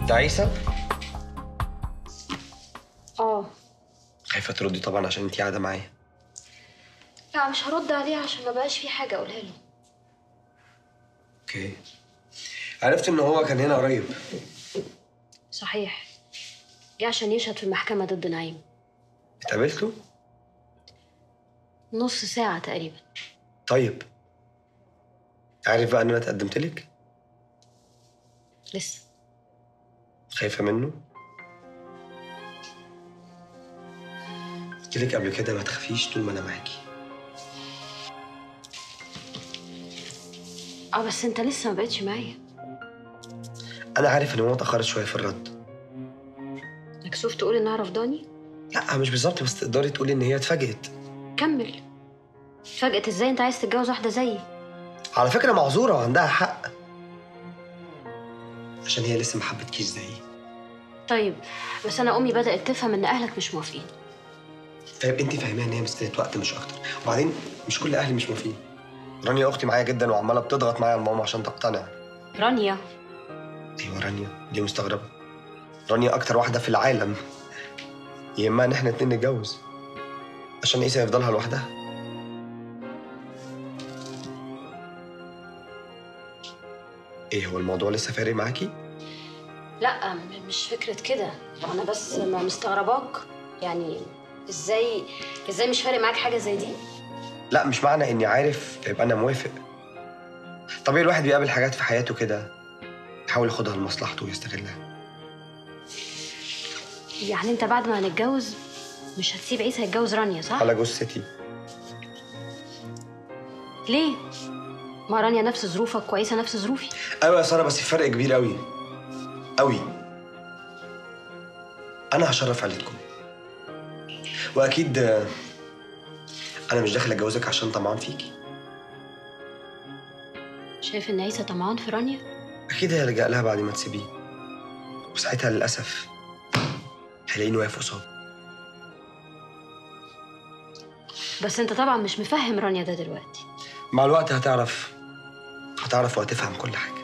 ده عيسى اه خايفه تردي طبعا عشان انتي قاعده معايا لا مش هرد عليه عشان ما بقاش في حاجه اقولها له اوكي عرفت ان هو كان هنا قريب صحيح جه عشان يشهد في المحكمه ضد نعيم اتقابلتوا نص ساعه تقريبا طيب عارف بقى ان انا اتقدمت لك لسه خايفه منه قلت لك قبل كده ما تخافيش طول ما انا معاكي اه بس انت لسه ما بقتش معايا انا عارف ان ماما اتاخرت شويه في الرد مكسوف تقول انها رفضاني لا مش بالظبط بس تقدري تقولي ان هي اتفاجئت كمل اتفاجئت ازاي انت عايز تتجوز واحده زيي على فكره معذوره وعندها حق عشان هي لسه ما حبتكيش زيي طيب بس انا امي بدات تفهم ان اهلك مش موافقين طيب انت فاهماها ان هي مساله وقت مش اكتر وبعدين مش كل اهلي مش موافقين رانيا اختي معايا جدا وعماله بتضغط معايا ماما عشان تقتنع رانيا ايوه رانيا دي مستغربه رانيا اكتر واحده في العالم يهمها ان احنا اتنين نتجوز عشان عيسى يفضلها لوحدها ايه هو الموضوع لسه فارق معاكي لا م- مش فكره كده انا بس ما مستغرباك يعني ازاي ازاي مش فارق معاك حاجه زي دي لا مش معنى اني عارف يبقى انا موافق طبيعي الواحد بيقابل حاجات في حياته كده يحاول ياخدها لمصلحته ويستغلها يعني انت بعد ما هنتجوز مش هتسيب عيسى يتجوز رانيا صح على جثتي ليه ما رانيا نفس ظروفك وعيسى نفس ظروفي ايوه يا ساره بس في فرق كبير قوي قوي انا هشرف عيلتكم واكيد آه، انا مش داخل اتجوزك عشان طمعان فيكي شايف ان عيسى طمعان في رانيا اكيد هيلجأ لها بعد ما تسيبيه وساعتها للاسف هلاقيني واقف قصاده بس انت طبعا مش مفهم رانيا ده دلوقتي مع الوقت هتعرف هتعرف وهتفهم كل حاجه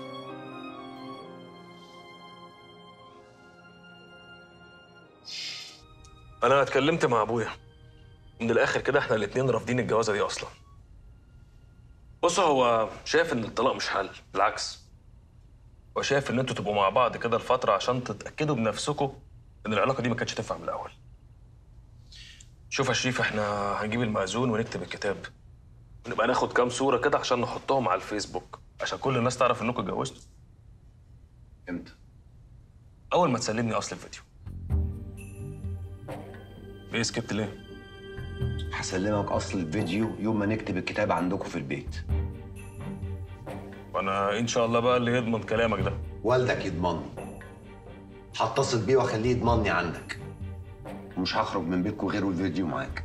انا اتكلمت مع ابويا من الاخر كده احنا الاتنين رافضين الجوازه دي اصلا بص هو شايف ان الطلاق مش حل بالعكس هو شايف ان انتوا تبقوا مع بعض كده لفتره عشان تتاكدوا بنفسكم ان العلاقه دي ما كانتش تنفع من الاول شوف يا شريف احنا هنجيب المأذون ونكتب الكتاب ونبقى ناخد كام صوره كده عشان نحطهم على الفيسبوك عشان كل الناس تعرف انكم اتجوزتوا امتى؟ اول ما تسلمني اصل الفيديو ايه سكت ليه هسلمك اصل الفيديو يوم ما نكتب الكتاب عندكم في البيت وانا ان شاء الله بقى اللي يضمن كلامك ده والدك يضمني هتصل بيه واخليه يضمني عندك ومش هخرج من بيتكم غير والفيديو معاك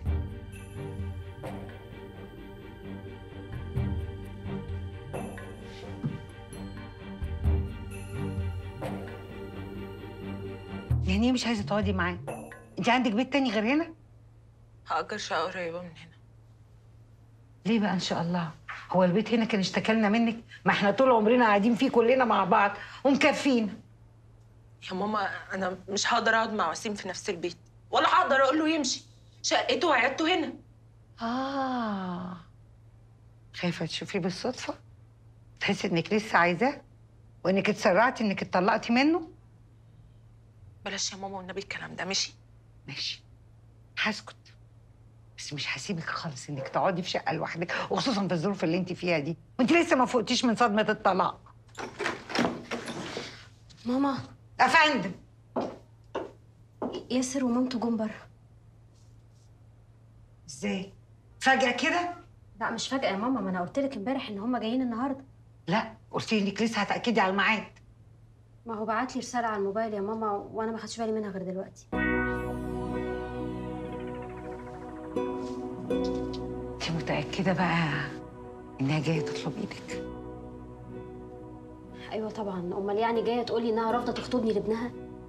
يعني ايه مش عايزه تقعدي معاه انت عندك بيت تاني غير هنا هأجر شقة قريبة من هنا ليه بقى ان شاء الله هو البيت هنا كان اشتكلنا منك ما احنا طول عمرنا قاعدين فيه كلنا مع بعض ومكفينا يا ماما أنا مش هقدر أقعد مع وسيم في نفس البيت ولا هقدر أقول له يمشي شقته وعيادته هنا اه خايفه تشوفيه بالصدفه تحسي انك لسه عايزاه وانك اتسرعتي انك اتطلقتي منه بلاش يا ماما والنبي الكلام ده مشي ماشي هسكت بس مش هسيبك خالص انك تقعدي في شقه لوحدك وخصوصا في الظروف اللي انت فيها دي وانت لسه ما فوقتيش من صدمه الطلاق ماما افندم ياسر ومامته جم بره ازاي فجاه كده لا مش فجأة يا ماما ما انا قلت لك امبارح ان هم جايين النهارده لا قلت لي انك لسه هتاكدي على الميعاد ما هو بعت لي رسالة على الموبايل يا ماما وانا ما خدتش بالي منها غير دلوقتي انت متاكده بقى انها جايه تطلب ايدك ايوه طبعا امال يعني جايه تقول لي انها رافضه تخطبني لابنها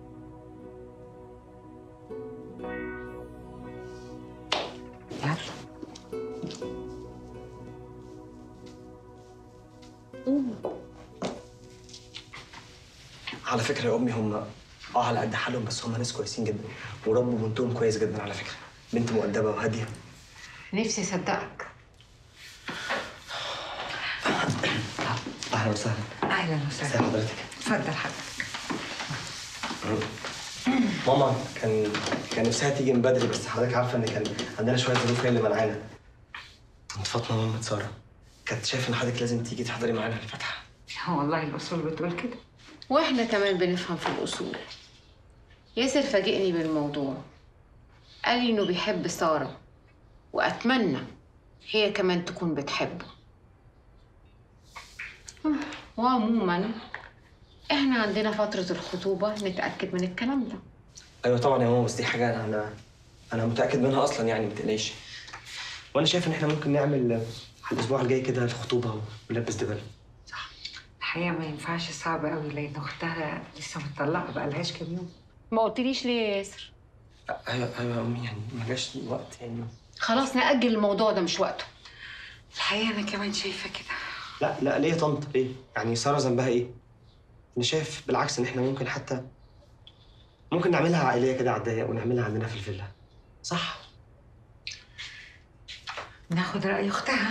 يلا على فكره يا امي هم اه على قد حالهم بس هم ناس كويسين جدا وربوا بنتهم كويس جدا على فكره بنت مؤدبه وهاديه نفسي اصدقك اهلا وسهلا اهلا ازي وسهلا حضرتك اتفضل حضرتك ماما كان كان نفسها تيجي من بدري بس حضرتك عارفه ان كان عندنا شويه ظروف هي اللي منعانا انت فاطمه ماما ساره كانت شايفه ان حضرتك لازم تيجي تحضري معانا الفاتحه والله الاصول بتقول كده واحنا كمان بنفهم في الاصول ياسر فاجئني بالموضوع قال لي انه بيحب ساره واتمنى هي كمان تكون بتحبه وعموما احنا عندنا فترة الخطوبة نتأكد من الكلام ده ايوه طبعا يا ماما بس دي حاجه انا انا متاكد منها اصلا يعني ما تقلقيش وانا شايف ان احنا ممكن نعمل على الاسبوع الجاي كده الخطوبه ونلبس دبل الحقيقه ما ينفعش صعب قوي لان اختها لسه مطلقه بقالهاش كام يوم ما قلتليش ليه يا ياسر ايوه ايوه يا امي يعني ما جاش وقت يعني خلاص نأجل الموضوع ده مش وقته الحقيقه انا كمان شايفه كده لا لا ليه يا طنط ليه؟ يعني ساره ذنبها ايه؟ انا شايف بالعكس ان احنا ممكن حتى ممكن نعملها عائليه كده على الضيق ونعملها عندنا في الفيلا صح؟ ناخد راي اختها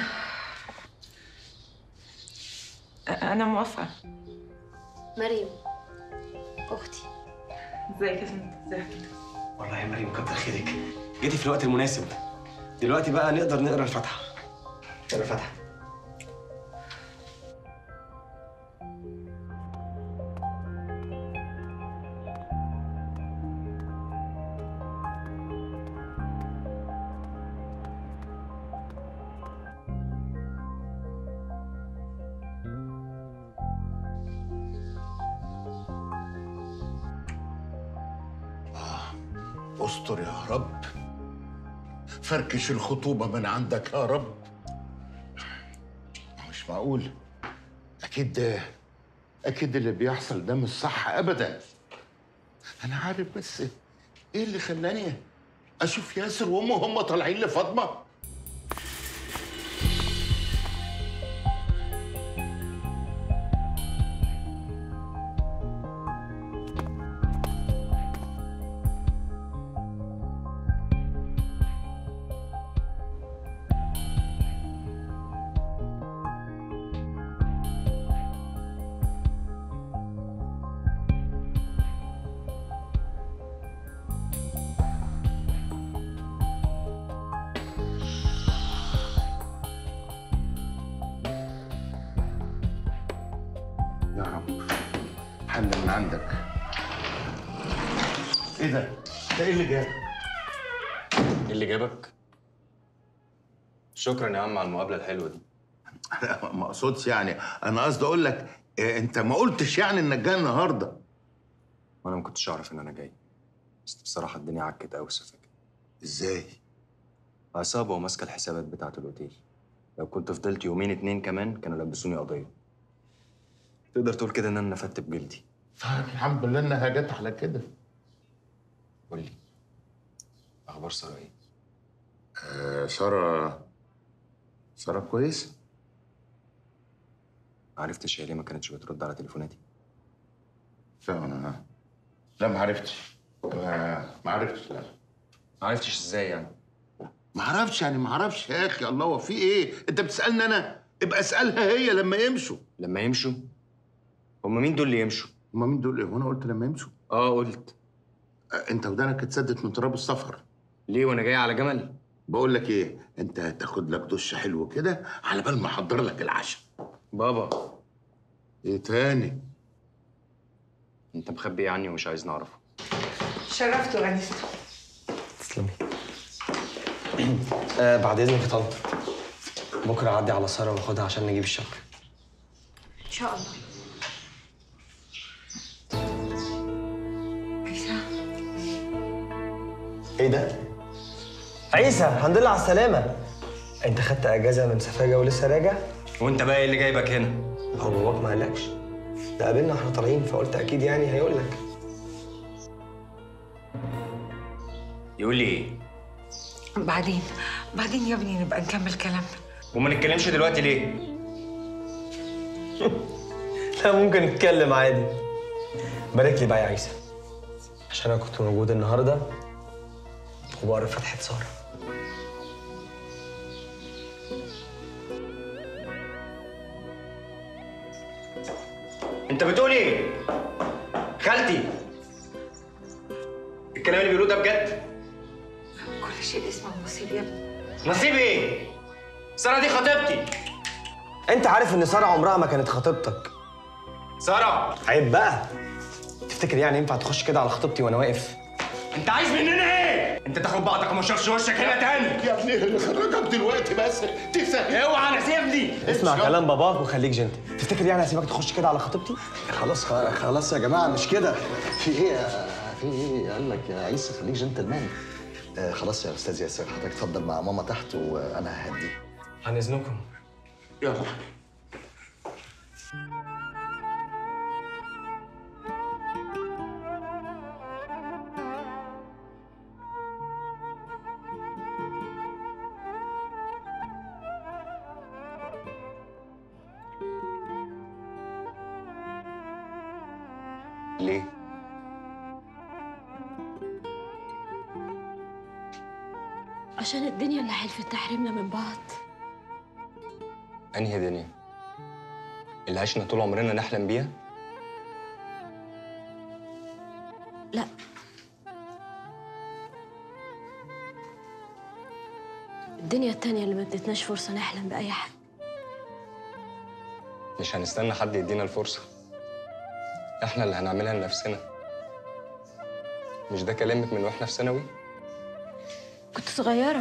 انا موافقه مريم اختي ازيك يا سنت ازيك والله يا مريم كتر خيرك جيتي في الوقت المناسب دلوقتي بقى نقدر نقرا الفاتحه نقرا الفاتحه استر يا رب فركش الخطوبة من عندك يا رب مش معقول أكيد أكيد اللي بيحصل ده مش صح أبدا أنا عارف بس إيه اللي خلاني أشوف ياسر وأمه هم طالعين لفاطمة يا رب حل من عندك إيه ده؟ ده إيه اللي جاب؟ ايه اللي جابك؟ شكرا يا عم على المقابله الحلوه دي أنا ما اقصدش يعني انا قصدي اقول لك إيه، انت ما قلتش يعني انك جاي النهارده وانا ما كنتش اعرف ان انا جاي بس بصراحه الدنيا عكت قوي السفاكه ازاي عصابه وماسكه الحسابات بتاعه الاوتيل لو كنت فضلت يومين اتنين كمان كانوا لبسوني قضيه تقدر تقول كده ان انا نفدت بجلدي طيب الحمد لله انها جت على كده قول لي اخبار ساره ايه آه ساره ساره كويس عرفتش هي ليه ما كانتش بترد على تليفوناتي لا انا لا ما عرفتش ما ما عرفتش لا ما عرفتش ازاي يعني ما عرفتش يعني ما عرفتش يا اخي الله هو في ايه انت بتسالني انا ابقى اسالها هي لما يمشوا لما يمشوا هما مين دول اللي يمشوا هما مين دول ايه وانا قلت لما يمشوا اه قلت آه انت ودانك اتسدت من تراب السفر ليه وانا جاي على جمل بقول لك ايه انت هتاخد لك دش حلو كده على بال ما احضر لك العشاء بابا ايه تاني انت مخبي إيه عني ومش عايز نعرفه شرفت وانست تسلمي آه بعد اذنك يا طنط بكره اعدي على ساره واخدها عشان نجيب الشبكه ان شاء الله عيسى ايه ده؟ عيسى الحمد لله على السلامة انت خدت اجازة من سفاجة ولسه راجع؟ وانت بقى ايه اللي جايبك هنا هو باباك ما قالكش ده قابلنا واحنا طالعين فقلت اكيد يعني هيقول لك يقول لي ايه بعدين بعدين يا ابني نبقى نكمل كلامنا وما نتكلمش دلوقتي ليه لا ممكن نتكلم عادي بارك لي بقى يا عيسى عشان انا كنت موجود النهارده وبقرا فتحة سارة انت بتقول ايه؟ خالتي الكلام اللي بيقولوه ده بجد؟ كل شيء اسمه نصيب يا ابني نصيب ايه؟ سارة دي خطيبتي انت عارف ان سارة عمرها ما كانت خطيبتك سارة عيب بقى تفتكر يعني ينفع تخش كده على خطيبتي وانا واقف؟ انت عايز مننا ايه؟ انت تاخد بعضك وما تشوفش وشك هنا تاني يا ابني اللي خرجك دلوقتي بس تسهل اوعى انا سيبني اسمع كلام باباك وخليك جنتل تفتكر يعني هسيبك تخش كده على خطيبتي؟ خلاص خلاص يا جماعه مش كده في ايه يا- في ايه قال لك يا عيسى خليك جنتلمان آه خلاص يا استاذ ياسر حضرتك اتفضل مع ماما تحت وانا ههدي عن اذنكم يلا ليه؟ عشان الدنيا اللي حلفت تحرمنا من بعض انهي دنيا؟ اللي عشنا طول عمرنا نحلم بيها؟ لا الدنيا التانية اللي ما ادتناش فرصة نحلم بأي حاجة مش هنستنى حد يدينا الفرصة احنا اللي هنعملها لنفسنا مش ده كلامك من واحنا في ثانوي؟ كنت صغيرة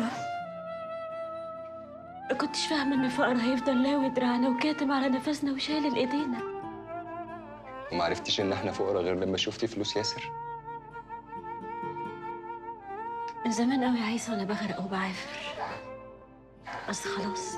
ما كنتش فاهمة إن الفقر هيفضل لاوي دراعنا وكاتم على نفسنا وشايل إيدينا وما عرفتيش ان احنا فقراء غير لما شفتي فلوس ياسر من زمان قوي عايزة وأنا بغرق وبعافر بس خلاص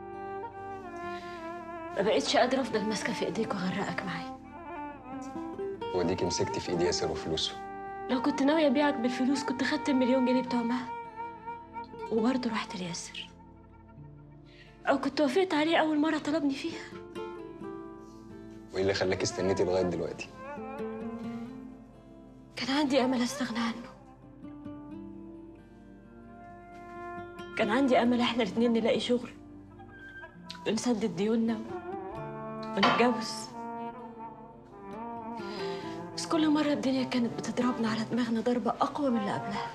ما بقتش قادرة أفضل ماسكة في إيديك وأغرقك معايا وديكي مسكتي في ايد ياسر وفلوسه لو كنت ناوية أبيعك بالفلوس كنت خدت المليون جنيه بتوع مها وبرضه رحت لياسر أو كنت وافقت عليه أول مرة طلبني فيها وايه اللي خلاك استنيتي لغايه دلوقتي؟ كان عندي أمل أستغنى عنه كان عندي أمل إحنا الاتنين نلاقي شغل ونسدد ديوننا ونتجوز بس كل مرة الدنيا كانت بتضربنا على دماغنا ضربة أقوى من اللي قبلها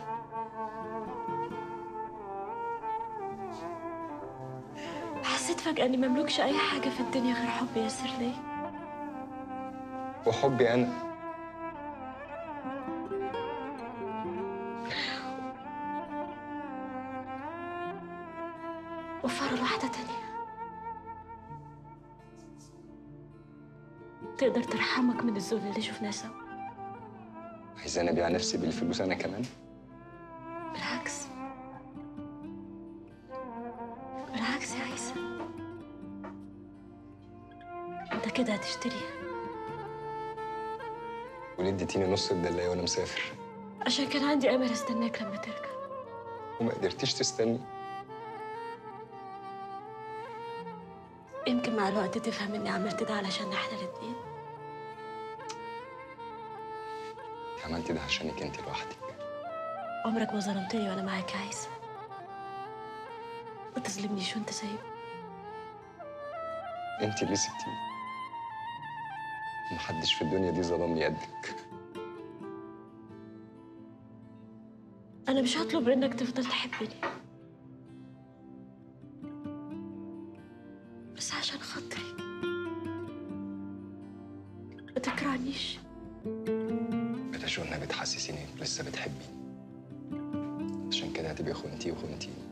حسيت فجأة إني مملكش أي حاجة في الدنيا غير حب ياسر ليا وحبي انا وفروا لواحدة تانية تقدر ترحمك من الذل اللي شفناه سوا عايزاني ابيع نفسي بالفلوس انا كمان؟ بالعكس بالعكس يا عيسى انت كده هتشتريها وليه اديتيني نص الدلايه وانا مسافر؟ عشان كان عندي امل استناك لما ترجع وما قدرتيش تستني يمكن مع الوقت تفهم اني عملت ده علشان احنا الاتنين عملتي ده عشانك انت لوحدك عمرك ما ظلمتني وانا معاك يا عيسى ما تظلمنيش وانت سايب انت اللي سبتيني محدش في الدنيا دي ظلمني قدك انا مش هطلب انك تفضل تحبني بس عشان خاطري ما تكرهنيش بلاش قلنا بتحسسيني انك لسه بتحبيني عشان كده هتبقي خنتي وخنتيني